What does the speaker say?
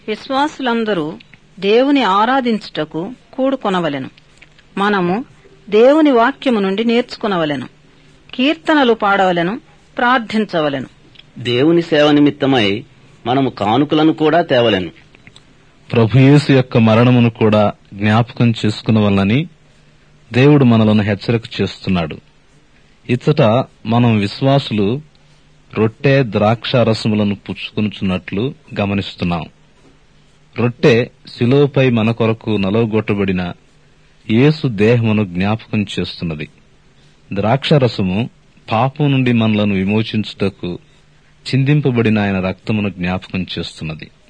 విశ్వాసులందరూ దేవుని ఆరాధించుటకు కూడుకొనవలెను మనము దేవుని వాక్యము నుండి నేర్చుకునవలెను కీర్తనలు పాడవలెను ప్రార్థించవలెను దేవుని సేవ నిమిత్తమై మనము కానుకలను కూడా తేవలెను ప్రభుయేసు యొక్క మరణమును కూడా జ్ఞాపకం చేసుకునవలనని దేవుడు మనలను హెచ్చరిక చేస్తున్నాడు ఇచ్చట మనం విశ్వాసులు రొట్టె ద్రాక్ష రసములను పుచ్చుకొనుచున్నట్లు గమనిస్తున్నాం రొట్టె శిలువపై మన కొరకు నలవగొట్టబడిన యేసు దేహమును జ్ఞాపకం చేస్తున్నది ద్రాక్షరసము పాపం నుండి మనలను విమోచించుటకు చిందింపబడిన ఆయన రక్తమును జ్ఞాపకం చేస్తున్నది